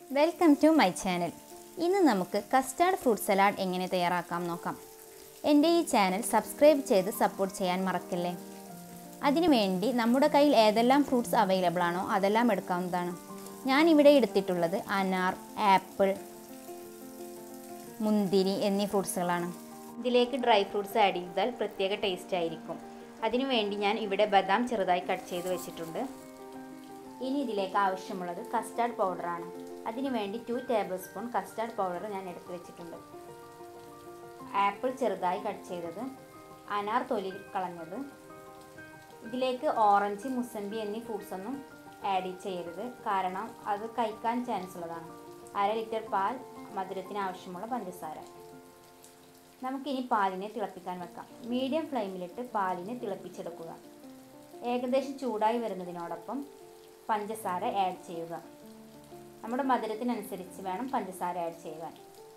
welcome to my channel ഇന്ന് നമുക്ക് custard fruit salad എങ്ങനെ തയ്യാറാക്കാം നോക്കാം എൻ്റെ ഈ ചാനൽ സബ്സ്ക്രൈബ് ചെയ്ത് സപ്പോർട്ട് ചെയ്യാൻ മറക്കല്ലേ അതിനുവേണ്ടി നമ്മുടെ കയ്യിൽ ഏതെല്ലാം ഫ്രൂട്ട്സ് അവൈലബിൾ ആണോ അതെല്ലാം എടുക്കാവുന്നതാണ് ഞാൻ ഇവിടെ എടുത്തിട്ടുള്ളത് അനാർ ആപ്പിൾ മുന്തിരി എന്നീ ഫ്രൂട്ട്സുകളാണ് ഇതിലേക്ക് ഡ്രൈ ഫ്രൂട്ട്സ് ആഡ് ചെയ്താൽ പ്രത്യേക ടേസ്റ്റ് ആയിരിക്കും അതിനുവേണ്ടി ഞാൻ ഇവിടെ ബദാം ചെറുതായി കട്ട് ചെയ്ത് വെച്ചിട്ടുണ്ട് ഇനി ഇതിലേക്ക് ആവശ്യമുള്ളത് കസ്റ്റാർഡ് പൗഡറാണ് അതിനുവേണ്ടി two tablespoon custard powder ഞാൻ എടുത്ത് വെച്ചിട്ടുണ്ട് ആപ്പിൾ ചെറുതായി കട്ട് ചെയ്തത് അനാർ തൊലി കളഞ്ഞത് ഇതിലേക്ക് ഓറഞ്ച് മുസമ്പി എന്നീ ഫ്രൂട്ട്സ് ഒന്നും ആഡ് ചെയ്യരുത് കാരണം അത് കഴിക്കാൻ ചാൻസ് ഉള്ളതാണ് അര ലിറ്റർ പാൽ മധുരത്തിന് ആവശ്യമുള്ള പഞ്ചസാര നമുക്കിനി പാലിനെ തിളപ്പിക്കാൻ വെക്കാം മീഡിയം ഫ്ലെയിമിലിട്ട് പാലിനെ തിളപ്പിച്ചെടുക്കുക ഏകദേശം ചൂടായി വരുന്നതിനോടൊപ്പം പഞ്ചസാര ആഡ് ചെയ്യുക നമ്മുടെ മധുരത്തിനനുസരിച്ച് വേണം പഞ്ചസാര ആഡ് ചെയ്യുവാൻ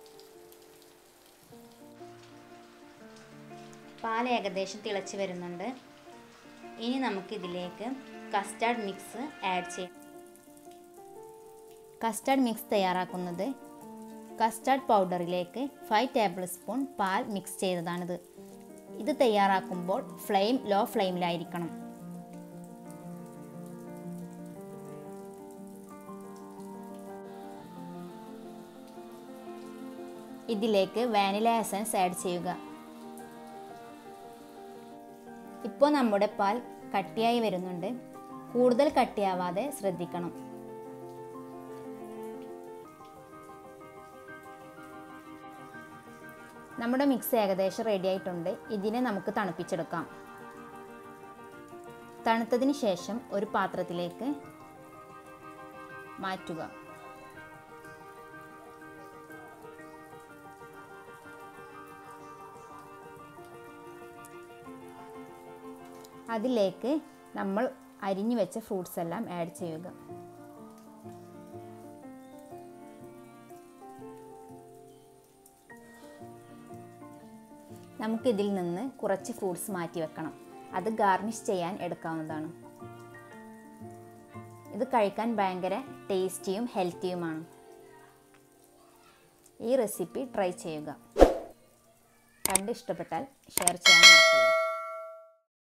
പാൽ ഏകദേശം തിളച്ച് വരുന്നുണ്ട് ഇനി നമുക്കിതിലേക്ക് കസ്റ്റാർഡ് മിക്സ് ആഡ് ചെയ്യാം കസ്റ്റാർഡ് മിക്സ് തയ്യാറാക്കുന്നത് കസ്റ്റാർഡ് പൗഡറിലേക്ക് ഫൈവ് ടേബിൾ സ്പൂൺ പാൽ മിക്സ് ചെയ്തതാണിത് ഇത് തയ്യാറാക്കുമ്പോൾ ഫ്ലെയിം ലോ ഫ്ലെയിമിലായിരിക്കണം ഇതിലേക്ക് വാനില എസൻസ് ആഡ് ചെയ്യുക ഇപ്പോൾ നമ്മുടെ പാൽ കട്ടിയായി വരുന്നുണ്ട് കൂടുതൽ കട്ടിയാവാതെ ശ്രദ്ധിക്കണം നമ്മുടെ മിക്സ് ഏകദേശം റെഡി ആയിട്ടുണ്ട് ഇതിനെ നമുക്ക് തണുപ്പിച്ചെടുക്കാം തണുത്തതിന് ശേഷം ഒരു പാത്രത്തിലേക്ക് മാറ്റുക അതിലേക്ക് നമ്മൾ അരിഞ്ഞു വെച്ച ഫ്രൂട്ട്സ് എല്ലാം ആഡ് ചെയ്യുക നമുക്കിതിൽ നിന്ന് കുറച്ച് ഫ്രൂട്ട്സ് മാറ്റി വെക്കണം അത് ഗാർണിഷ് ചെയ്യാൻ എടുക്കാവുന്നതാണ് ഇത് കഴിക്കാൻ ഭയങ്കര ടേസ്റ്റിയും ഹെൽത്തിയുമാണ് ഈ റെസിപ്പി ട്രൈ ചെയ്യുക കണ്ട് ഇഷ്ടപ്പെട്ടാൽ ഷെയർ ചെയ്യാൻ മറക്കരുത്